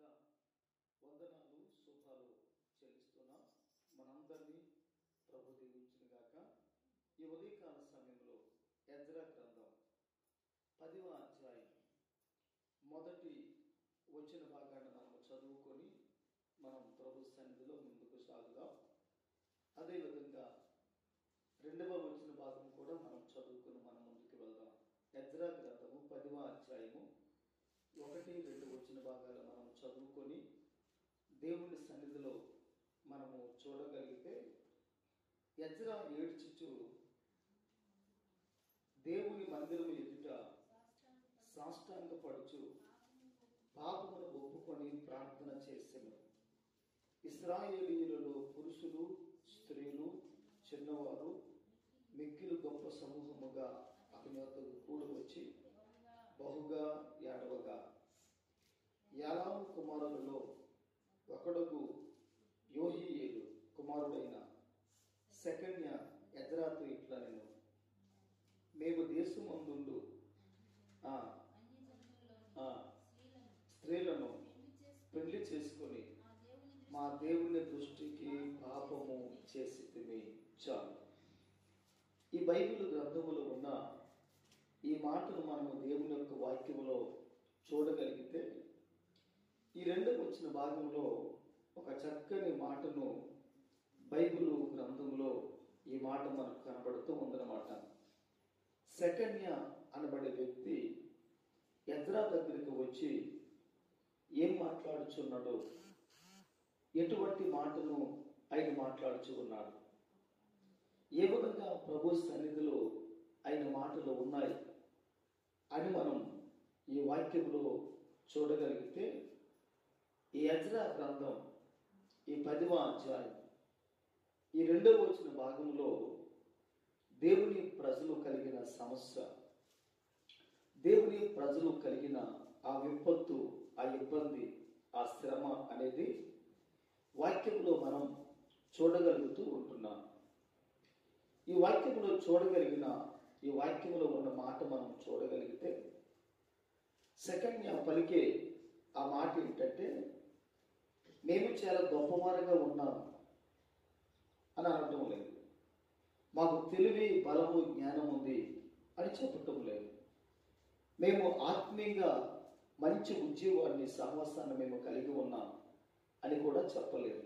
కూడా వందనాలు శుభాలు చెల్లిస్తున్నాం మనందరినీ ప్రభు దీవించిన గాక ఈ ఉదయకాల సమయంలో ఎజ్రా గ్రంథం పదివ అధ్యాయం మొదటి వచ్చిన భాగాన్ని మనం చదువుకొని మనం ప్రభు సన్నిధిలో ముందుకు సాగుదాం అదేవిధంగా రెండవ వచ్చిన భాగం కూడా మనం చదువుకుని మనం ముందుకు వెళ్దాం ఎజ్రా గ్రంథము పదివ అధ్యాయము ఒకటి రెండు వచ్చిన భాగాలు మనం చదువుకొని దేవుని సన్నిధిలో మనము చూడగలిగితే ఎజ్రా ఏడ్చుచు దేవుని మందిరం ఎదుట సాష్టాంగపడుచు పాపమును ఒప్పుకొని ప్రార్థన చేసెను ఇస్రాయేలీయులలో పురుషులు స్త్రీలు చిన్నవారు మిక్కిలు గొప్ప సమూహముగా అతని వద్దకు కూడి వచ్చి బహుగా ఏడవగా యాలాము కుమారులలో ఒకడుగు యోహియేలు కుమారుడైన సెకండ్య ఎజ్రాతో ఇట్లా నేను మేము దేశమందుండు ఆ, ఆ, స్త్రీలను పెళ్లి చేసుకొని మా దేవుని దృష్టికి పాపము చేసి చాలు ఈ బైబిల్ గ్రంథములో ఉన్న ఈ మాటను మనము దేవుని యొక్క వాక్యములో చూడగలిగితే ఈ రెండవ వచ్చిన భాగంలో ఒక చక్కని మాటను బైబిల్ గ్రంథంలో ఈ మాట మనకు కనబడుతూ ఉందన్నమాట సెకండ్య అనబడే వ్యక్తి ఎద్రా దగ్గరికి వచ్చి ఏం మాట్లాడుచున్నాడో ఎటువంటి మాటను ఆయన మాట్లాడుచు ఉన్నాడు ఏ విధంగా ప్రభు సన్నిధిలో ఆయన మాటలు ఉన్నాయి అని మనం ఈ వాక్యంలో చూడగలిగితే ఈ అజ్రా గ్రంథం ఈ పదివ అధ్యాయం ఈ రెండవ వచ్చిన భాగంలో దేవుని ప్రజలు కలిగిన సమస్య దేవుని ప్రజలు కలిగిన ఆ విపత్తు ఆ ఇబ్బంది ఆ శ్రమ అనేది వాక్యంలో మనం చూడగలుగుతూ ఉంటున్నాం ఈ వాక్యంలో చూడగలిగిన ఈ వాక్యంలో ఉన్న మాట మనం చూడగలిగితే సెకండ్ పలికే ఆ మాట ఏంటంటే మేము చాలా గొప్పవారుగా ఉన్నాం అని అనటం లేదు మాకు తెలివి బలము జ్ఞానం ఉంది అని చెప్పటం లేదు మేము ఆత్మీయంగా మంచి ఉద్యోగాన్ని సహవాసాన్ని మేము కలిగి ఉన్నాం అని కూడా చెప్పలేదు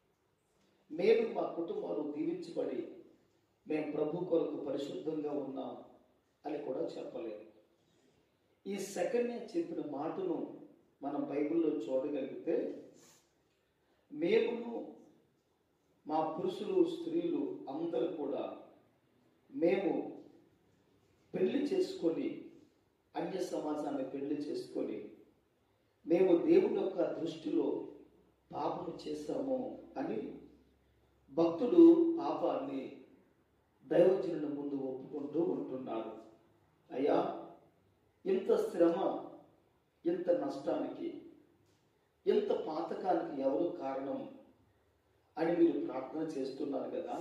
మేము మా కుటుంబాలు దీవించబడి మేము ప్రభు కొరకు పరిశుద్ధంగా ఉన్నాం అని కూడా చెప్పలేదు ఈ సెకండ్ చెప్పిన మాటను మనం బైబిల్లో చూడగలిగితే మేమును మా పురుషులు స్త్రీలు అందరూ కూడా మేము పెళ్లి చేసుకొని అన్య సమాజాన్ని పెళ్లి చేసుకొని మేము దేవుని యొక్క దృష్టిలో పాపం చేశాము అని భక్తుడు పాపాన్ని దైవజనుల ముందు ఒప్పుకుంటూ ఉంటున్నాడు అయ్యా ఇంత శ్రమ ఇంత నష్టానికి ఇంత పాతకానికి ఎవరు కారణం అని మీరు ప్రార్థన చేస్తున్నారు కదా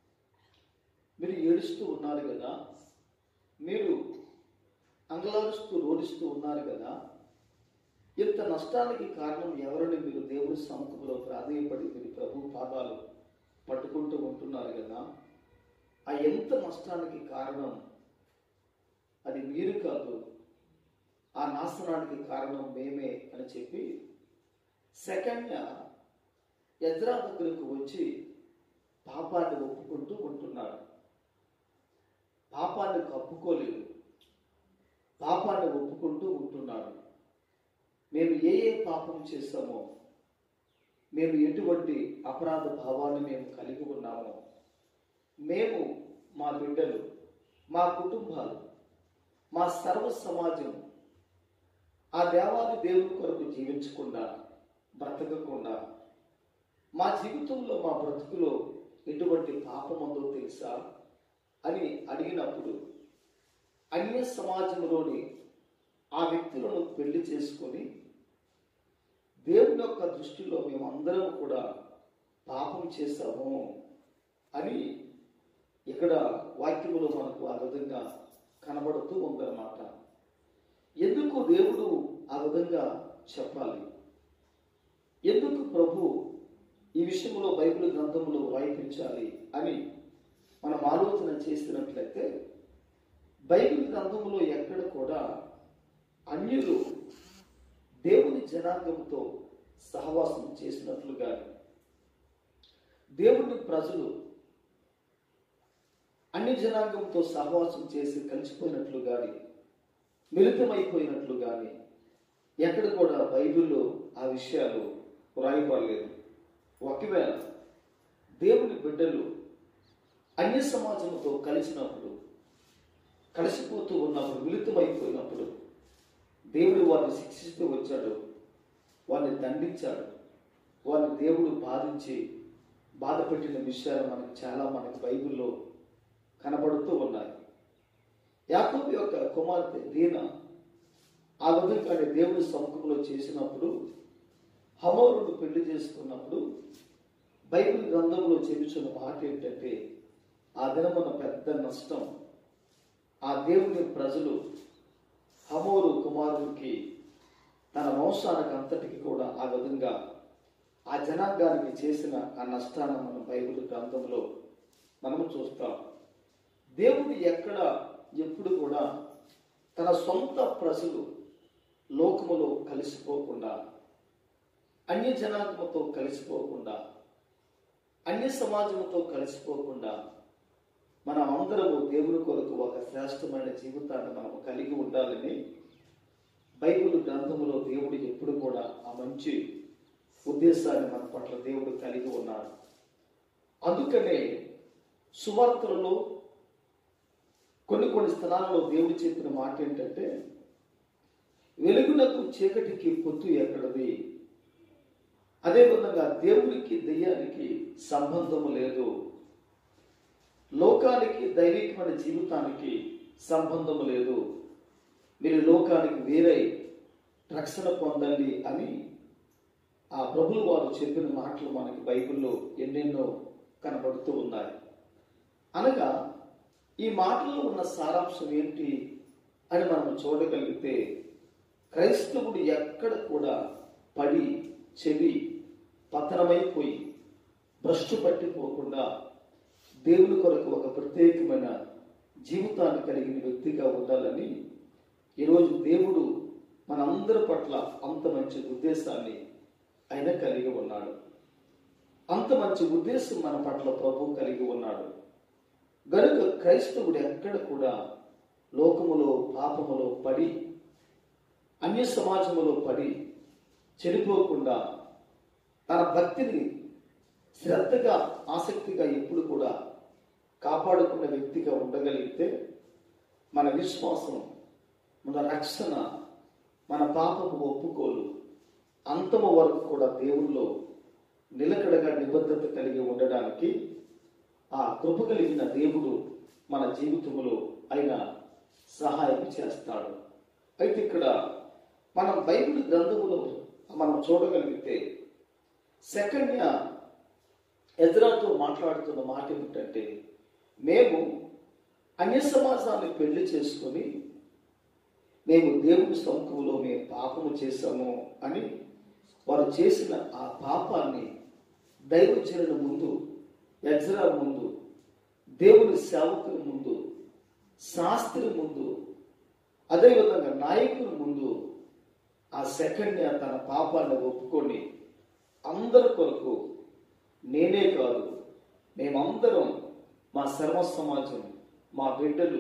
మీరు ఏడుస్తూ ఉన్నారు కదా మీరు అంగలారుస్తూ రోడిస్తూ ఉన్నారు కదా ఇంత నష్టానికి కారణం ఎవరని మీరు దేవుడి సముఖంలో ప్రాధేయపడి మీరు ప్రభు పాదాలు పట్టుకుంటూ ఉంటున్నారు కదా ఆ ఎంత నష్టానికి కారణం అది మీరు కాదు ఆ నాశనానికి కారణం మేమే అని చెప్పి సెకండ్గా ఎజ్రా దగ్గరకు వచ్చి పాపాన్ని ఒప్పుకుంటూ ఉంటున్నాడు పాపాన్ని కప్పుకోలేదు పాపాన్ని ఒప్పుకుంటూ ఉంటున్నాడు మేము ఏ ఏ పాపం చేస్తామో మేము ఎటువంటి అపరాధ భావాన్ని మేము కలిగి ఉన్నామో మేము మా బిడ్డలు మా కుటుంబాలు మా సర్వ సమాజం ఆ దేవాది దేవుని కొరకు జీవించకుండా బ్రతకకుండా మా జీవితంలో మా బ్రతుకులో ఎటువంటి పాపం ఉందో తెలుసా అని అడిగినప్పుడు అన్య సమాజంలోని ఆ వ్యక్తులను పెళ్లి చేసుకొని దేవుని యొక్క దృష్టిలో మేమందరం కూడా పాపం చేశాము అని ఇక్కడ వాక్యములో మనకు ఆ విధంగా కనబడుతూ ఉందన్నమాట ఎందుకు దేవుడు ఆ విధంగా చెప్పాలి ప్రభు ఈ విషయంలో బైబిల్ గ్రంథంలో వాయిపించాలి అని మనం ఆలోచన చేసినట్లయితే బైబిల్ గ్రంథంలో ఎక్కడ కూడా అన్యులు దేవుని జనాంగంతో సహవాసం చేసినట్లు కానీ దేవుని ప్రజలు అన్ని జనాంగంతో సహవాసం చేసి కలిసిపోయినట్లు కానీ మిళితమైపోయినట్లు కానీ ఎక్కడ కూడా బైబిల్లో ఆ విషయాలు వ్రాయబడలేదు ఒకవేళ దేవుని బిడ్డలు అన్య సమాజంతో కలిసినప్పుడు కలిసిపోతూ ఉన్నప్పుడు మిళితమైపోయినప్పుడు దేవుడు వారిని శిక్షిస్తూ వచ్చాడు వారిని దండించాడు వారిని దేవుడు బాధించి బాధ పెట్టిన విషయాలు మనకు చాలా మనకి బైబిల్లో కనబడుతూ ఉన్నాయి యాకోబు యొక్క కుమార్తె దీన ఆ విధంగా దేవుడి సముఖంలో చేసినప్పుడు హమోరుడు పెళ్లి చేసుకున్నప్పుడు బైబిల్ గ్రంథంలో చెబుతున్న మాట ఏంటంటే ఆ దినమున పెద్ద నష్టం ఆ దేవుని ప్రజలు హమోరు కుమారుడికి తన వంశానికి అంతటికి కూడా ఆ విధంగా ఆ జనాంగానికి చేసిన ఆ నష్టాన్ని మనం బైబిల్ గ్రంథంలో మనము చూస్తాం దేవుడు ఎక్కడ ఎప్పుడు కూడా తన సొంత ప్రజలు లోకములో కలిసిపోకుండా అన్య జనాంగముతో కలిసిపోకుండా అన్య సమాజముతో కలిసిపోకుండా మనం అందరము దేవుని కొరకు ఒక శ్రేష్టమైన జీవితాన్ని మనము కలిగి ఉండాలని బైబిల్ గ్రంథములో దేవుడు ఎప్పుడు కూడా ఆ మంచి ఉద్దేశాన్ని మన పట్ల దేవుడు కలిగి ఉన్నాడు అందుకనే సువార్తలలో కొన్ని కొన్ని స్థలాలలో దేవుడు చెప్పిన మాట ఏంటంటే వెలుగునకు చీకటికి పొత్తు ఎక్కడది అదేవిధంగా దేవునికి దెయ్యానికి సంబంధము లేదు లోకానికి దైవికమైన జీవితానికి సంబంధము లేదు మీరు లోకానికి వేరై రక్షణ పొందండి అని ఆ ప్రభులు వారు చెప్పిన మాటలు మనకి బైబిల్లో ఎన్నెన్నో కనబడుతూ ఉన్నాయి అనగా ఈ మాటల్లో ఉన్న సారాంశం ఏంటి అని మనం చూడగలిగితే క్రైస్తవుడు ఎక్కడ కూడా పడి చెవి పతనమైపోయి భ్రష్టు పట్టిపోకుండా దేవుని కొరకు ఒక ప్రత్యేకమైన జీవితాన్ని కలిగిన వ్యక్తిగా ఉండాలని ఈరోజు దేవుడు మనందరి పట్ల అంత మంచి ఉద్దేశాన్ని ఆయన కలిగి ఉన్నాడు అంత మంచి ఉద్దేశం మన పట్ల ప్రభు కలిగి ఉన్నాడు గనుక క్రైస్తవుడు ఎక్కడ కూడా లోకములో పాపములో పడి అన్య సమాజములో పడి చెడిపోకుండా తన భక్తిని శ్రద్ధగా ఆసక్తిగా ఎప్పుడు కూడా కాపాడుకున్న వ్యక్తిగా ఉండగలిగితే మన విశ్వాసం మన రక్షణ మన పాపము ఒప్పుకోలు అంతము వరకు కూడా దేవుల్లో నిలకడగా నిబద్ధత కలిగి ఉండడానికి ఆ కృప కలిగిన దేవుడు మన జీవితంలో ఆయన సహాయం చేస్తాడు అయితే ఇక్కడ మనం బైబిల్ గ్రంథములో మనం చూడగలిగితే సెకండ్ ఎజ్రాతో మాట్లాడుతున్న మాట ఏమిటంటే మేము అన్య సమాజాన్ని పెళ్లి చేసుకొని మేము దేవుని సముఖంలో మేము పాపము చేశాము అని వారు చేసిన ఆ పాపాన్ని దైవజనుల ముందు ఎజ్రా ముందు దేవుని సేవకుల ముందు శాస్త్రి ముందు అదేవిధంగా నాయకుల ముందు ఆ సెకండ్ తన పాపాన్ని ఒప్పుకొని అందరి కొరకు నేనే కాదు మేమందరం మా సర్వ సమాజం మా బిడ్డలు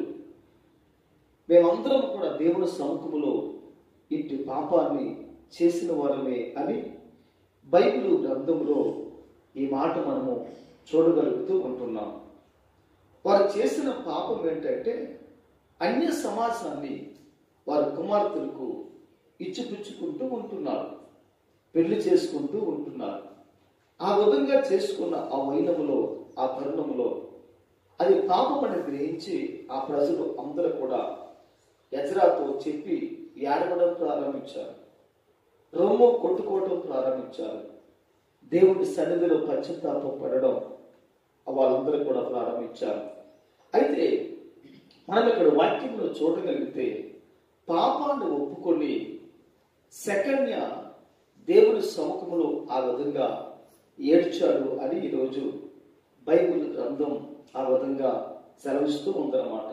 మేమందరం కూడా దేవుని సముఖములో ఇట్టి పాపాన్ని చేసిన వారమే అని బైబిల్ గ్రంథంలో ఈ మాట మనము చూడగలుగుతూ ఉంటున్నాం వారు చేసిన పాపం ఏంటంటే అన్య సమాజాన్ని వారి కుమార్తెలకు ఇచ్చిపుచ్చుకుంటూ ఉంటున్నారు పెళ్లి చేసుకుంటూ ఉంటున్నారు ఆ విధంగా చేసుకున్న ఆ వైనములో ఆ తరుణములో అది పాపం అని గ్రహించి ఆ ప్రజలు అందరూ కూడా యజ్రాతో చెప్పి ఏడవడం ప్రారంభించారు రొమ్ము కొట్టుకోవడం ప్రారంభించారు దేవుడి సన్నిధిలో పశ్చాత్తాపం పడడం వాళ్ళందరూ కూడా ప్రారంభించారు అయితే మనం ఇక్కడ వాక్యంలో చూడగలిగితే పాపాన్ని ఒప్పుకొని సెకండ్య దేవుని సముఖములో ఆ విధంగా ఏడ్చాడు అని ఈరోజు బైబిల్ గ్రంథం ఆ విధంగా సెలవిస్తూ ఉందన్నమాట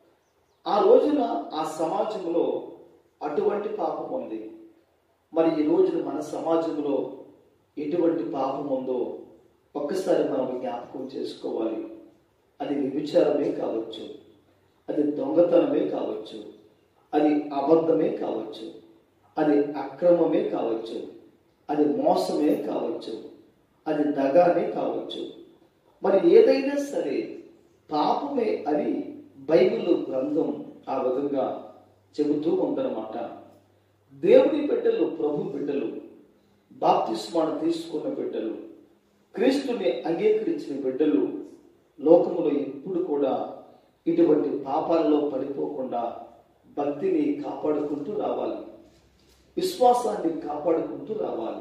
ఆ రోజున ఆ సమాజంలో అటువంటి పాపం ఉంది మరి ఈ రోజున మన సమాజంలో ఎటువంటి పాపం ఉందో ఒక్కసారి మనం జ్ఞాపకం చేసుకోవాలి అది వ్యభిచారమే కావచ్చు అది దొంగతనమే కావచ్చు అది అబద్ధమే కావచ్చు అది అక్రమమే కావచ్చు అది మోసమే కావచ్చు అది దగానే కావచ్చు మరి ఏదైనా సరే పాపమే అని బైబిల్ గ్రంథం ఆ విధంగా చెబుతూ ఉందన్నమాట దేవుని బిడ్డలు ప్రభు బిడ్డలు బాప్తిస్మాను తీసుకున్న బిడ్డలు క్రీస్తుని అంగీకరించిన బిడ్డలు లోకములో ఎప్పుడు కూడా ఇటువంటి పాపాలలో పడిపోకుండా భక్తిని కాపాడుకుంటూ రావాలి విశ్వాసాన్ని కాపాడుకుంటూ రావాలి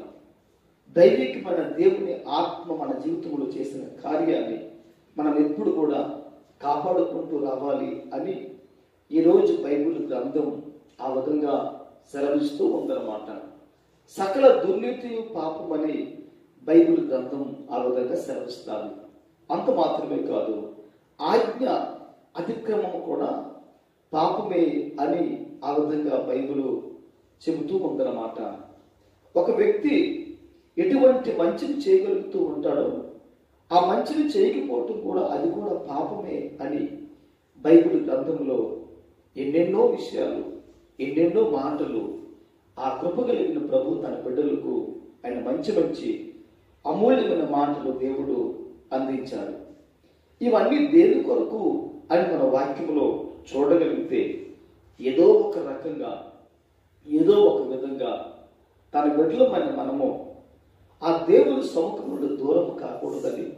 దైవికమైన దేవుని ఆత్మ మన జీవితంలో చేసిన కార్యాన్ని మనం ఎప్పుడు కూడా కాపాడుకుంటూ రావాలి అని ఈరోజు బైబిల్ గ్రంథం ఆ విధంగా సెలవిస్తూ ఉందన్నమాట సకల దుర్నీతి పాపమని బైబిల్ గ్రంథం ఆ విధంగా సెలవిస్తారు అంత మాత్రమే కాదు ఆజ్ఞ అతిక్రమం కూడా పాపమే అని ఆ విధంగా బైబిల్ చెబుతూ ఉందన్నమాట ఒక వ్యక్తి ఎటువంటి మంచిని చేయగలుగుతూ ఉంటాడో ఆ మంచిని చేయకపోవటం కూడా అది కూడా పాపమే అని బైబిల్ గ్రంథంలో ఎన్నెన్నో విషయాలు ఎన్నెన్నో మాటలు ఆ కృప కలిగిన ప్రభు తన బిడ్డలకు ఆయన మంచి మంచి అమూల్యమైన మాటలు దేవుడు అందించాడు ఇవన్నీ దేని కొరకు అని మన వాక్యంలో చూడగలిగితే ఏదో ఒక రకంగా ఏదో ఒక విధంగా తన బిడ్డలమైన మనము ఆ దేవుని సముఖం నుండి దూరం కాకూడదని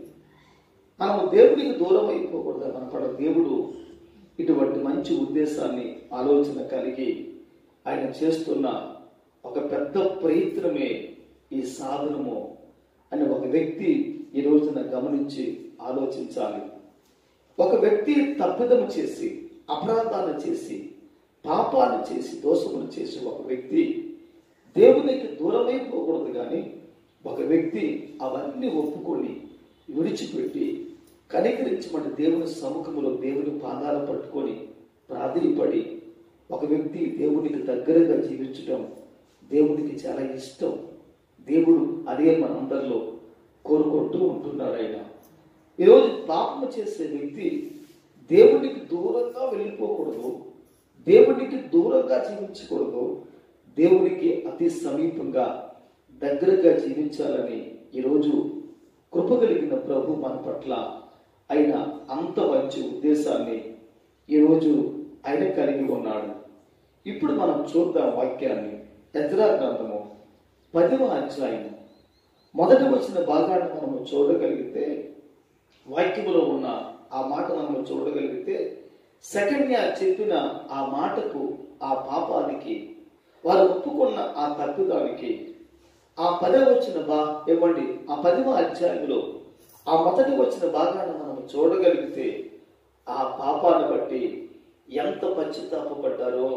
మనము దేవునికి దూరం అయిపోకూడదని మనపడ దేవుడు ఇటువంటి మంచి ఉద్దేశాన్ని ఆలోచన కలిగి ఆయన చేస్తున్న ఒక పెద్ద ప్రయత్నమే ఈ సాధనము అని ఒక వ్యక్తి ఈ రోజున గమనించి ఆలోచించాలి ఒక వ్యక్తి తప్పిదము చేసి అపరాధాన్ని చేసి పాపాన్ని చేసి దోషములు చేసి ఒక వ్యక్తి దేవునికి దూరమైపోకూడదు కానీ ఒక వ్యక్తి అవన్నీ ఒప్పుకొని విడిచిపెట్టి కనికరించమని దేవుని సముఖములో దేవుని పాదాలు పట్టుకొని ప్రాధీయపడి ఒక వ్యక్తి దేవునికి దగ్గరగా జీవించడం దేవునికి చాలా ఇష్టం దేవుడు అదే మనందరిలో కోరుకుంటూ ఉంటున్నాడు ఆయన ఈరోజు పాపము చేసే వ్యక్తి దేవునికి దూరంగా వెళ్ళిపోకూడదు దేవునికి దూరంగా జీవించకూడదు దేవునికి అతి సమీపంగా దగ్గరగా జీవించాలని ఈరోజు కృప కలిగిన ప్రభు మన పట్ల ఆయన అంత మంచి ఉద్దేశాన్ని ఈరోజు ఆయన కలిగి ఉన్నాడు ఇప్పుడు మనం చూద్దాం వాక్యాన్ని ఎజ్రా గ్రంథము పదవ అధ్యాయం మొదటి వచ్చిన భాగాన్ని మనము చూడగలిగితే వాక్యములో ఉన్న ఆ మాట మనము చూడగలిగితే సెకండ్ ఇయర్ చెప్పిన ఆ మాటకు ఆ పాపానికి వారు ఒప్పుకున్న ఆ తప్పిదానికి ఆ పదవి వచ్చిన బా ఇవ్వండి ఆ పదవ అధ్యాయంలో ఆ మొదటి వచ్చిన భాగాన్ని మనం చూడగలిగితే ఆ పాపాన్ని బట్టి ఎంత పశ్చాత్తాపడ్డారో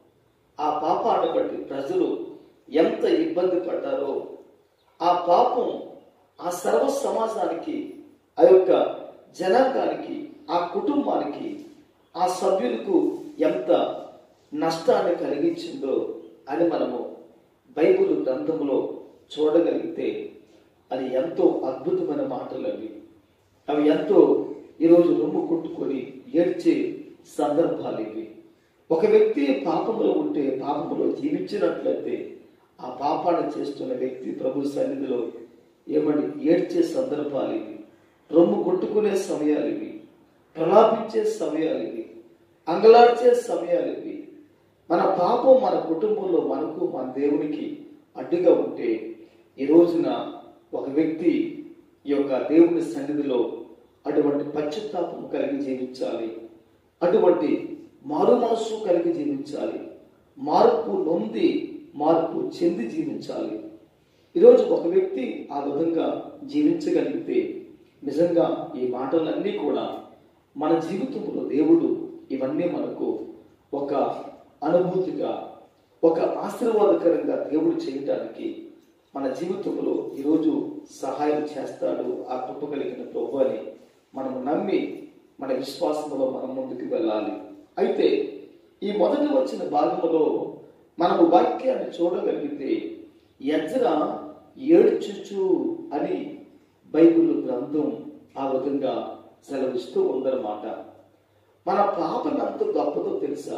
ఆ పాపాన్ని బట్టి ప్రజలు ఎంత ఇబ్బంది పడ్డారో ఆ పాపం ఆ సర్వ సమాజానికి ఆ యొక్క జనాంగానికి ఆ కుటుంబానికి ఆ సభ్యులకు ఎంత నష్టాన్ని కలిగించిందో అని మనము బైబిల్ గ్రంథంలో చూడగలిగితే అది ఎంతో అద్భుతమైన మాటలు అవి అవి ఎంతో ఈరోజు రొమ్ము కొట్టుకొని ఏడ్చే సందర్భాలు ఇవి ఒక వ్యక్తి పాపములో ఉంటే పాపములో జీవించినట్లయితే ఆ పాపాన్ని చేస్తున్న వ్యక్తి ప్రభు సన్నిధిలో ఏమని ఏడ్చే సందర్భాలు ఇవి రొమ్ము కొట్టుకునే సమయాలు ఇవి ప్రలాపించే సమయాలు ఇవి అంగలార్చే సమయాలు ఇవి మన పాపం మన కుటుంబంలో మనకు మన దేవునికి అడ్డుగా ఉంటే ఈ రోజున ఒక వ్యక్తి ఈ యొక్క దేవుని సన్నిధిలో అటువంటి పశ్చాత్తాపం కలిగి జీవించాలి అటువంటి మారు మనస్సు కలిగి జీవించాలి మార్పు నొంది మార్పు చెంది జీవించాలి ఈరోజు ఒక వ్యక్తి ఆ విధంగా జీవించగలిగితే నిజంగా ఈ మాటలన్నీ కూడా మన జీవితంలో దేవుడు ఇవన్నీ మనకు ఒక అనుభూతిగా ఒక ఆశీర్వాదకరంగా దేవుడు చేయటానికి మన జీవితంలో ఈరోజు సహాయం చేస్తాడు ఆ కృప కలిగిన ప్రభు అని మనం నమ్మి మన విశ్వాసంలో మనం ముందుకు వెళ్ళాలి అయితే ఈ మొదటి వచ్చిన భాగంలో మనము వాక్యాన్ని చూడగలిగితే ఎజ్రా ఏడ్చుచు అని బైబిల్ గ్రంథం ఆ విధంగా సెలవిస్తూ ఉందన్నమాట మన పాపం ఎంత గొప్పదో తెలుసా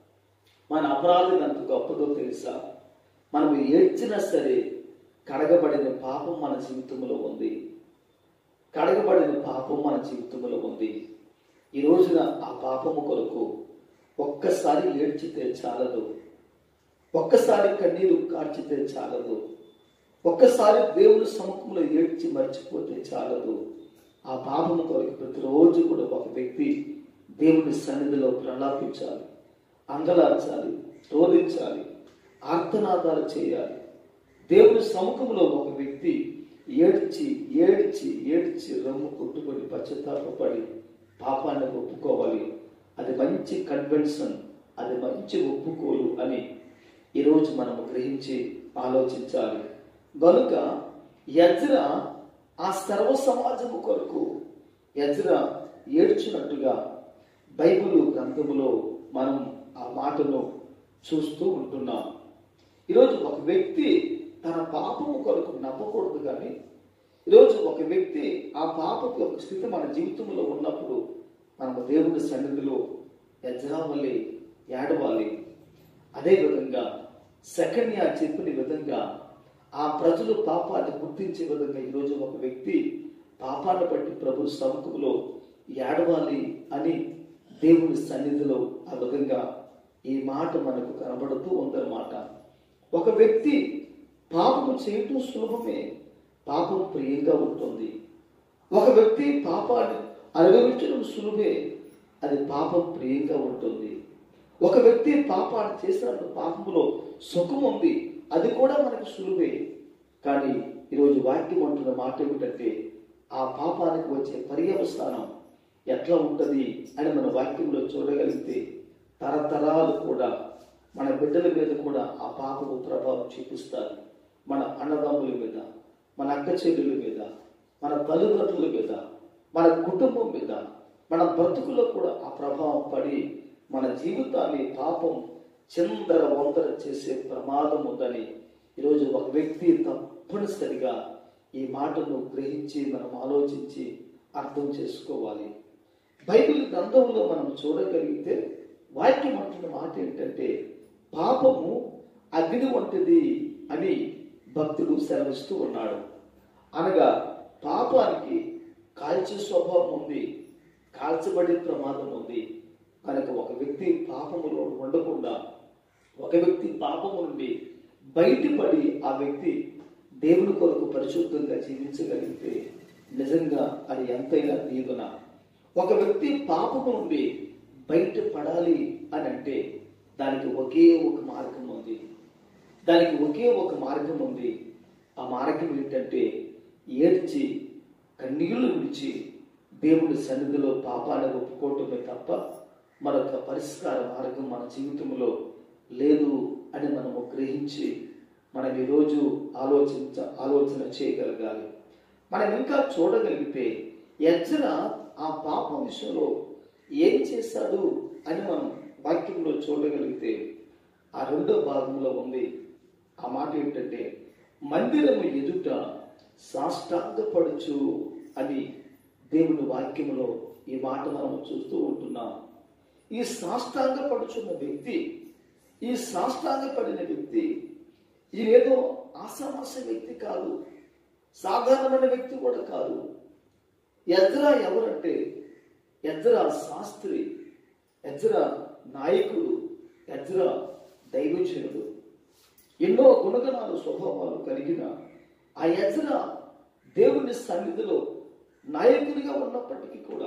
మన అపరాధం ఎంత గొప్పదో తెలుసా మనం ఏడ్చినా సరే కడగబడిన పాపం మన జీవితంలో ఉంది కడగబడిన పాపం మన జీవితంలో ఉంది ఈ రోజున ఆ పాపము కొరకు ఒక్కసారి ఏడ్చితే చాలదు ఒక్కసారి కన్నీరు కార్చితే చాలదు ఒక్కసారి దేవుని సముఖంలో ఏడ్చి మర్చిపోతే చాలదు ఆ పాపము కొరకు ప్రతిరోజు కూడా ఒక వ్యక్తి దేవుని సన్నిధిలో ప్రలాపించాలి అంగలార్చాలి రోధించాలి ఆర్తనాదాలు చేయాలి దేవుని సముఖంలో ఒక వ్యక్తి ఏడ్చి ఏడ్చి ఏడ్చి రమ్ము కొట్టుకొని పశ్చాత్తాపడి పాపాన్ని ఒప్పుకోవాలి అది మంచి కన్వెన్షన్ అది మంచి ఒప్పుకోలు అని ఈరోజు మనం గ్రహించి ఆలోచించాలి గనుక యజ్ర ఆ సర్వ సమాజము కొరకు యజ్ర ఏడ్చినట్టుగా బైబిల్ గ్రంథములో మనం ఆ మాటను చూస్తూ ఉంటున్నాం ఈరోజు ఒక వ్యక్తి తన పాపము కొరకు నమ్మకూడదు కానీ ఈరోజు ఒక వ్యక్తి ఆ పాపపు యొక్క స్థితి మన జీవితంలో ఉన్నప్పుడు మనము దేవుని సన్నిధిలో యజ్రావల్లి ఏడవాలి అదేవిధంగా సెకండ్ ఇయర్ చెప్పిన విధంగా ఆ ప్రజలు పాపాన్ని గుర్తించే విధంగా ఈరోజు ఒక వ్యక్తి పాపాన్ని బట్టి ప్రభు సముఖంలో ఏడవాలి అని దేవుని సన్నిధిలో ఆ విధంగా ఈ మాట మనకు కనబడుతూ ఉందన్నమాట ఒక వ్యక్తి పాపము చేయటం సులభమే పాపం ప్రియంగా ఉంటుంది ఒక వ్యక్తి పాపాన్ని అనుభవించడం సులువే అది పాపం ప్రియంగా ఉంటుంది ఒక వ్యక్తి పాపాన్ని చేసినప్పుడు పాపంలో సుఖం ఉంది అది కూడా మనకు సులువే కానీ ఈరోజు వాక్యం అంటున్న మాట ఏమిటంటే ఆ పాపానికి వచ్చే పర్యవసానం ఎట్లా ఉంటుంది అని మన వాక్యంలో చూడగలిగితే తరతరాలు కూడా మన బిడ్డల మీద కూడా ఆ పాపము ప్రభావం చూపిస్తారు మన అన్నదమ్ముల మీద మన అక్క చెల్లెల మీద మన తల్లిదండ్రుల మీద మన కుటుంబం మీద మన బ్రతుకులో కూడా ఆ ప్రభావం పడి మన జీవితాన్ని పాపం చిందర వందర చేసే ప్రమాదం ఉందని ఈరోజు ఒక వ్యక్తి తప్పనిసరిగా ఈ మాటను గ్రహించి మనం ఆలోచించి అర్థం చేసుకోవాలి బైబిల్ గ్రంథంలో మనం చూడగలిగితే వాక్యం అంటున్న మాట ఏంటంటే పాపము అగ్ని వంటిది అని భక్తుడు సెలవిస్తూ ఉన్నాడు అనగా పాపానికి కాల్చే స్వభావం ఉంది కాల్చబడే ప్రమాదం ఉంది కనుక ఒక వ్యక్తి పాపములో ఉండకుండా ఒక వ్యక్తి పాపము నుండి బయటపడి ఆ వ్యక్తి దేవుని కొరకు పరిశుద్ధంగా జీవించగలిగితే నిజంగా అది ఎంతైనా దీవెన ఒక వ్యక్తి పాపము నుండి బయటపడాలి అని అంటే దానికి ఒకే ఒక మార్గం ఉంది దానికి ఒకే ఒక మార్గం ఉంది ఆ మార్గం ఏంటంటే ఏడ్చి కన్నీళ్లు విడిచి దేవుడి సన్నిధిలో పాపాన్ని ఒప్పుకోవటమే తప్ప మరొక పరిష్కార మార్గం మన జీవితంలో లేదు అని మనము గ్రహించి మనం ఈరోజు ఆలోచించ ఆలోచన చేయగలగాలి మనం ఇంకా చూడగలిగితే యజ్జన ఆ పాపం విషయంలో ఏం చేశాడు అని మనం వాక్యంలో చూడగలిగితే ఆ రెండో భాగంలో ఉంది ఆ మాట ఏంటంటే మందిరము ఎదుట సాష్టాంగపడుచు అని దేవుని వాక్యములో ఈ మాట మనం చూస్తూ ఉంటున్నాం ఈ సాష్టాంగపడుచున్న వ్యక్తి ఈ సాష్టాంగపడిన వ్యక్తి ఈయనేదో ఆసామాస వ్యక్తి కాదు సాధారణమైన వ్యక్తి కూడా కాదు ఎద్రా ఎవరంటే ఎద్రా శాస్త్రి ఎజ్రా నాయకుడు ఎజ్రా దైవజనుడు ఎన్నో గుణగణాలు స్వభావాలు కలిగిన ఆ ఎజ్రా దేవుని సన్నిధిలో నాయకునిగా ఉన్నప్పటికీ కూడా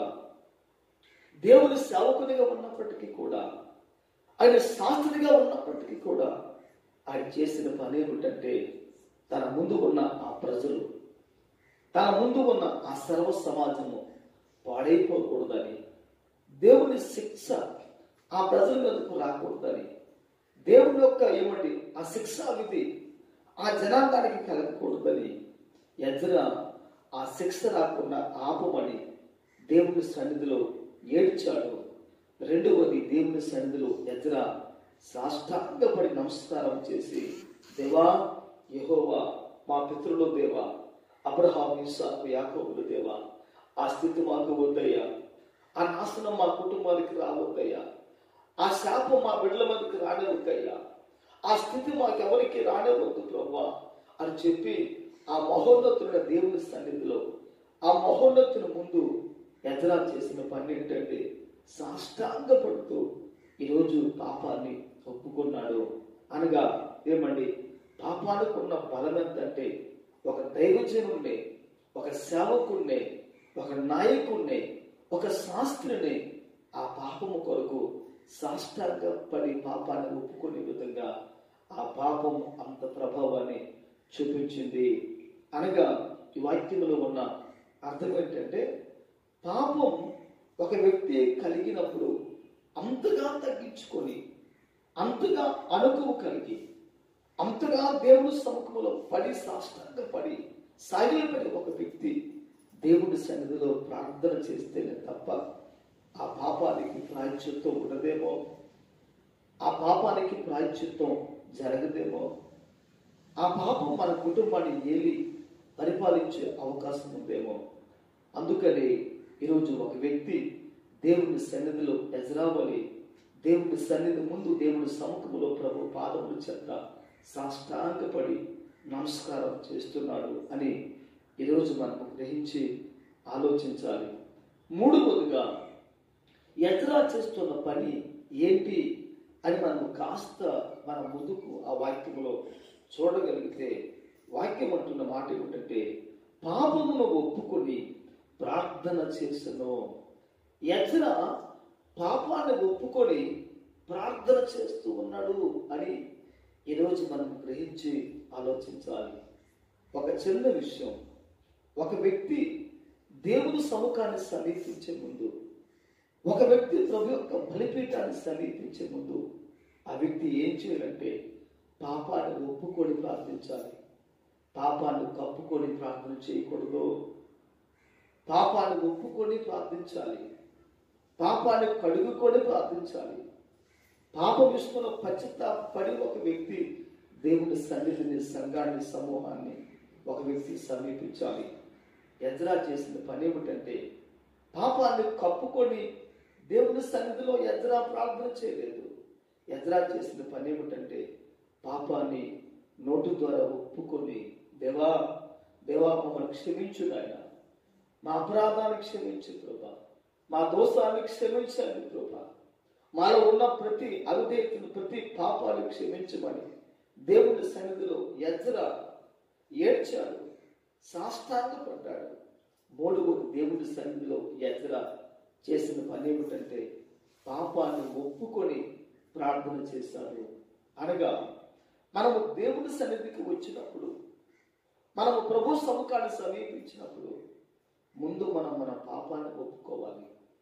దేవుని సేవకునిగా ఉన్నప్పటికీ కూడా ఆయన శాస్త్రిగా ఉన్నప్పటికీ కూడా ఆయన చేసిన పని ఏమిటంటే తన ముందు ఉన్న ఆ ప్రజలు తన ముందు ఉన్న ఆ సర్వ సమాజము పాడైపోకూడదని దేవుని శిక్ష ఆ ప్రజల మీదకు రాకూడదని దేవుని యొక్క ఏమండి ఆ శిక్షా విధి ఆ జనాంగానికి కలగకూడదని ఎజ్రా ఆ శిక్ష రాకుండా ఆపమని దేవుని సన్నిధిలో ఏడ్చాడు రెండవది దేవుని సన్నిధిలో ఎజ్రా సాష్టాంగపడి నమస్కారం చేసి దేవా యెహోవా మా పితృల దేవా అబ్రహాం ఇస్సాకు యాకోబుల దేవా ఆ స్థితి మాకు వద్దయ్యా ఆ నాశనం మా కుటుంబానికి రావద్దయ్యా ఆ శాపం మా బిడ్డల మీదకి రానివద్దయ్యా ఆ స్థితి మాకెవరికి రానివద్దు ప్రభా అని చెప్పి ఆ మహోన్నతుడైన దేవుని సన్నిధిలో ఆ మహోన్నతుని ముందు ఎజరా చేసిన పని ఏంటంటే సాష్టాంగపడుతూ ఈరోజు పాపాన్ని ఒప్పుకున్నాడు అనగా ఏమండి పాపానికి ఉన్న బలం ఎంతంటే ఒక దైవజనుణ్ణి ఒక సేవకుణ్ణి ఒక నాయకుణ్ణి ఒక శాస్త్రిని ఆ పాపము కొరకు సాష్టాంగ పడి పాపాన్ని ఒప్పుకునే విధంగా ఆ పాపం అంత ప్రభావాన్ని చూపించింది అనగా ఈ వాక్యంలో ఉన్న అర్థం ఏంటంటే పాపం ఒక వ్యక్తి కలిగినప్పుడు అంతగా తగ్గించుకొని అంతగా అనుకువ కలిగి అంతగా దేవుని సముఖంలో పడి సాష్టాంగ పడి సాగిలపడి ఒక వ్యక్తి దేవుడి సన్నిధిలో ప్రార్థన చేస్తేనే తప్ప ఆ పాపానికి ప్రాయశ్చిత్తం ఉండదేమో ఆ పాపానికి ప్రాయశ్చిత్తం జరగదేమో ఆ పాపం మన కుటుంబాన్ని ఏలి పరిపాలించే అవకాశం ఉందేమో అందుకని ఈరోజు ఒక వ్యక్తి దేవుని సన్నిధిలో ఎజరావలి దేవుని సన్నిధి ముందు దేవుని సముఖములో ప్రభు పాదముల చెంత సాష్టాంగపడి నమస్కారం చేస్తున్నాడు అని ఈరోజు మనం గ్రహించి ఆలోచించాలి మూడవదిగా ఎజ్రా చేస్తున్న పని ఏంటి అని మనం కాస్త మన ముందుకు ఆ వాక్యములో చూడగలిగితే వాక్యం అంటున్న మాట ఏమిటంటే పాపమును ఒప్పుకొని ప్రార్థన చేసను ఎజ్రా పాపాన్ని ఒప్పుకొని ప్రార్థన చేస్తూ ఉన్నాడు అని ఈరోజు మనం గ్రహించి ఆలోచించాలి ఒక చిన్న విషయం ఒక వ్యక్తి దేవుని సముఖాన్ని సమీపించే ముందు ఒక వ్యక్తి ప్రభు యొక్క బలిపీఠాన్ని సమీపించే ముందు ఆ వ్యక్తి ఏం చేయాలంటే పాపాన్ని ఒప్పుకొని ప్రార్థించాలి పాపాన్ని కప్పుకొని ప్రార్థన చేయకూడదు పాపాన్ని ఒప్పుకొని ప్రార్థించాలి పాపాన్ని కడుగుకొని ప్రార్థించాలి పాప విషయంలో పశ్చాత్తాపడి ఒక వ్యక్తి దేవుని సన్నిధిని సంఘాన్ని సమూహాన్ని ఒక వ్యక్తి సమీపించాలి ఎజ్రా చేసిన పని ఏమిటంటే పాపాన్ని కప్పుకొని దేవుని సన్నిధిలో ఎజ్రా ప్రార్థన చేయలేదు ఎజ్రా చేసిన పని ఏమిటంటే పాపాన్ని నోటి ద్వారా ఒప్పుకొని దేవా దేవా మమ్మల్ని క్షమించు నాయన మా అపరాధాన్ని క్షమించు ప్రభా మా దోషాన్ని క్షమించండి ప్రభా మాలో ఉన్న ప్రతి అవిధేయతను ప్రతి పాపాన్ని క్షమించమని దేవుని సన్నిధిలో ఎజ్రా ఏడ్చాడు సాష్టాంగపడ్డాడు మూడవది దేవుని సన్నిధిలో ఎజ్రా చేసిన పని ఏమిటంటే పాపాన్ని ఒప్పుకొని ప్రార్థన చేశాడు అనగా మనము దేవుని సన్నిధికి వచ్చినప్పుడు మనము ప్రభు సముఖాన్ని సమీపించినప్పుడు ముందు మనం మన పాపాన్ని ఒప్పుకోవాలి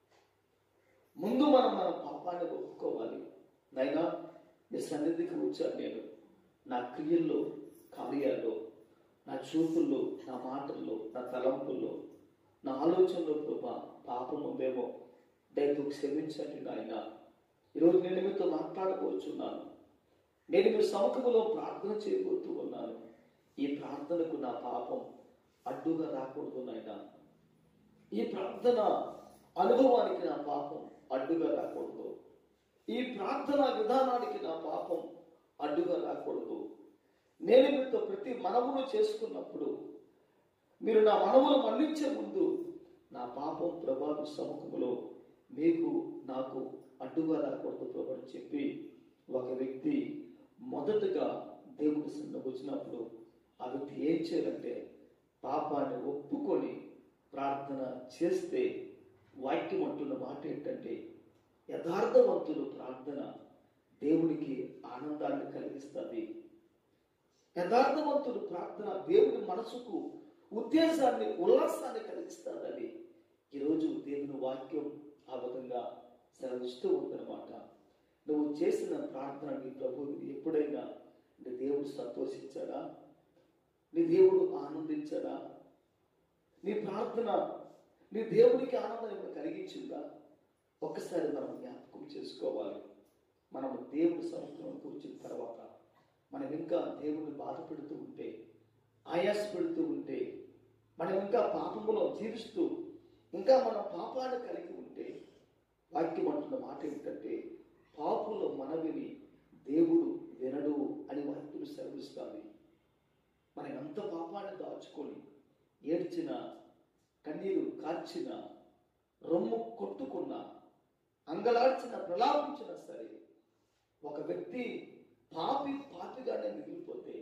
ముందు మనం మన పాపాన్ని ఒప్పుకోవాలి నైనా మీ సన్నిధికి వచ్చాను నేను నా క్రియల్లో కార్యాల్లో నా చూపుల్లో నా మాటల్లో నా తలంపుల్లో నా ఆలోచనలో ప్రభా పాపం ఉందేమో దయతో క్షమించండి నాయన ఈరోజు నేను మీతో మాట్లాడబోచున్నాను నేను మీ సముఖంలో ప్రార్థన చేయబోతూ ఉన్నాను ఈ ప్రార్థనకు నా పాపం అడ్డుగా రాకూడదు నాయనా ఈ ప్రార్థన అనుభవానికి నా పాపం అడ్డుగా రాకూడదు ఈ ప్రార్థన విధానానికి నా పాపం అడ్డుగా రాకూడదు నేను మీతో ప్రతి మనవును చేసుకున్నప్పుడు మీరు నా మనవులు మన్నించే ముందు నా పాపం ప్రభావి సముఖములో మీకు నాకు అడ్డుగా రాకూడదు ప్రభు అని చెప్పి ఒక వ్యక్తి మొదటగా దేవుడి సన్న వచ్చినప్పుడు ఆ వ్యక్తి ఏం చేయాలంటే పాపాన్ని ఒప్పుకొని ప్రార్థన చేస్తే వాక్యం అంటున్న మాట ఏంటంటే యథార్థవంతులు ప్రార్థన దేవునికి ఆనందాన్ని కలిగిస్తుంది యథార్థవంతులు ప్రార్థన దేవుని మనసుకు ఉద్దేశాన్ని ఉల్లాసాన్ని కలిగిస్తుందని ఈరోజు దేవుని వాక్యం ఆ విధంగా సెలవిస్తూ ఉందన్నమాట నువ్వు చేసిన ప్రార్థన నీ ప్రభు ఎప్పుడైనా నీ దేవుడు సంతోషించాడా నీ దేవుడు ఆనందించడా నీ ప్రార్థన నీ దేవుడికి ఆనందం ఏమైనా కలిగించిందా ఒక్కసారి మనం జ్ఞాపకం చేసుకోవాలి మనం దేవుడి సముద్రంలోకి వచ్చిన తర్వాత మనం ఇంకా దేవుడిని బాధ పెడుతూ ఉంటే ఆయాస పెడుతూ ఉంటే మనం ఇంకా పాపములో జీవిస్తూ ఇంకా మనం పాపాన్ని కలిగి ఉంటే వాక్యం అంటున్న మాట ఏమిటంటే పాపుల మనవిని దేవుడు వినడు అని వాక్యులు సెలవిస్తాయి మనం ఎంత పాపాన్ని దాచుకొని ఏడ్చిన కన్నీరు కార్చిన రొమ్ము కొట్టుకున్న అంగలార్చిన ప్రలాపించిన సరే ఒక వ్యక్తి పాపి పాపిగానే మిగిలిపోతే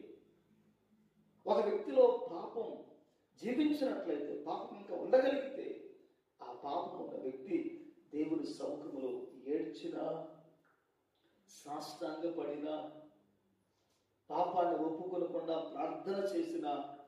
ఒక వ్యక్తిలో పాపం జీవించినట్లయితే పాపం ఇంకా ఉండగలిగితే ఆ పాపం ఉన్న వ్యక్తి దేవుడి సముఖంలో ఏడ్చినా సాష్టాంగపడినా పాపాన్ని ఒప్పుకొనకుండా ప్రార్థన చేసిన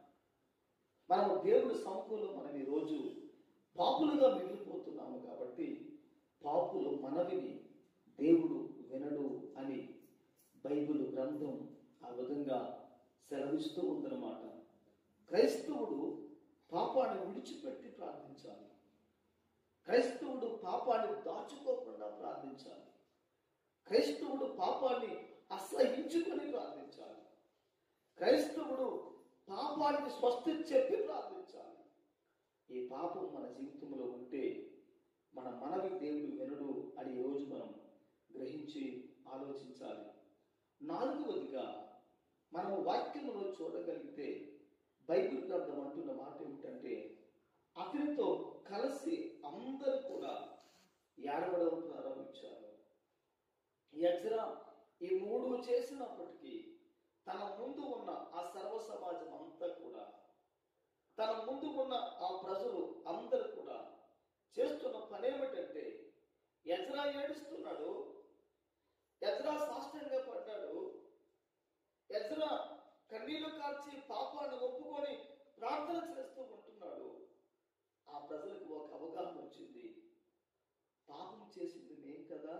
మనము దేవుడి సముఖంలో మనం ఈరోజు పాపులుగా మిగిలిపోతున్నాము కాబట్టి పాపులు మనవిని దేవుడు వినడు అని బైబిల్ గ్రంథం ఆ విధంగా సెలవిస్తూ ఉందన్నమాట క్రైస్తవుడు పాపాన్ని విడిచిపెట్టి ప్రార్థించాలి క్రైస్తవుడు పాపాన్ని దాచుకోకుండా ప్రార్థించాలి క్రైస్తవుడు పాపాన్ని అసహించుకొని ప్రార్థించాలి క్రైస్తవుడు పాపానికి స్వస్తి చెప్పి ప్రార్థించాలి ఈ పాపం మన జీవితంలో ఉంటే మన మనవి దేవుడు వినడు అని ఈరోజు మనం గ్రహించి ఆలోచించాలి నాలుగవదిగా మనం వాక్యంలో చూడగలిగితే బైబిల్ గ్రంథం అంటున్న మాట ఏమిటంటే అతనితో కలిసి అందరూ కూడా ఏడవడం ప్రారంభించారు యజ్రా ఈ మూడు చేసినప్పటికీ తన ముందు ఉన్న ఆ సర్వ సమాజం అంతా కూడా తన ముందు ఉన్న ఆ ప్రజలు అందరూ కూడా చేస్తున్న పని ఏమిటంటే యజ్రా ఏడుస్తున్నాడు యజ్రా సాష్టంగా పడ్డాడు యజ్రా కన్నీళ్లు కార్చి పాపాన్ని ఒప్పుకొని ప్రార్థన చేస్తూ ఉంటున్నాడు ఆ ప్రజలకు ఒక అవగాహన వచ్చింది పాపం చేసింది నేను కదా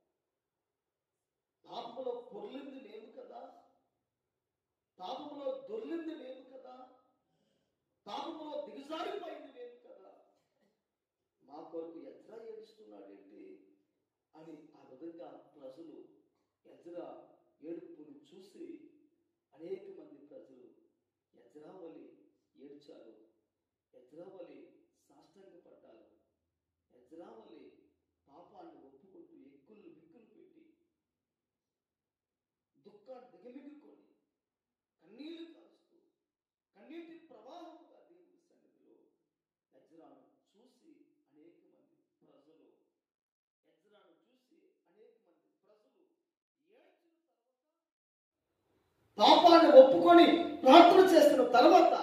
పాపములో పొర్లింది నేను కదా పాపములో దొర్లింది నేను కదా పాపములో దిగజారిపోయింది నేను కదా మా కొరకు ఎజ్రా ఏడుస్తున్నాడేంటి అని ఆ విధంగా ప్రజలు ఎజ్రా ఏడుపుని చూసి అనేక మంది ప్రజలు ఎజ్రా వలి ఏడ్చారు ఎజ్రా వలి సాష్టంగపడ్డారు ఎజ్రా వలి పాపాన్ని ఒప్పుకుంటూ ఎక్కులు విక్కులు పెట్టి దుఃఖాన్ని దిగమిగుకొని కన్నీళ్లు కారుస్తూ కన్నీటి ప్రవాహముగా దేవుని సన్నిధిలో ఎజ్రాను చూసి అనేక మంది ప్రజలు ఎజ్రాను చూసి అనేక మంది ప్రజలు ఏడ్చిన తర్వాత పాపాన్ని ఒప్పుకొని ప్రార్థన చేస్తున్న తర్వాత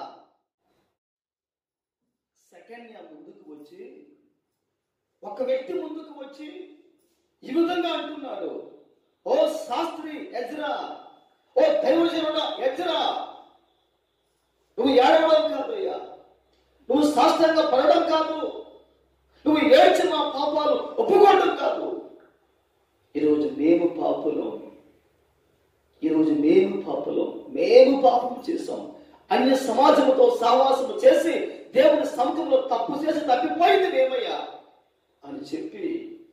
సెకండ్ ముందుకు వచ్చి ఒక వ్యక్తి ముందుకు వచ్చి ఈ విధంగా అంటున్నాడు ఓ శాస్త్రి ఎజ్రా ఓ దైవజనుడ ఎజ్రా నువ్వు ఏడవడం కాదు అయ్యా నువ్వు శాస్త్రంగా పడడం కాదు నువ్వు ఏడ్చి మా పాపాలు ఒప్పుకోవడం కాదు ఈరోజు మేము పాపులం ఈరోజు మేము పాపులం మేము పాపం చేసాం అన్య సమాజంతో సావాసము చేసి దేవుని సముఖంలో తప్పు చేసి తప్పిపోయింది మేమయ్యా అని చెప్పి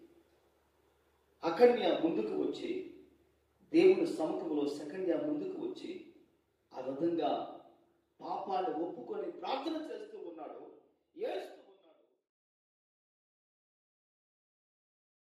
అకన్య ముందుకు వచ్చి దేవుని సముఖంలో సెకండ్య ముందుకు వచ్చి ఆ విధంగా పాపాన్ని ఒప్పుకొని ప్రార్థన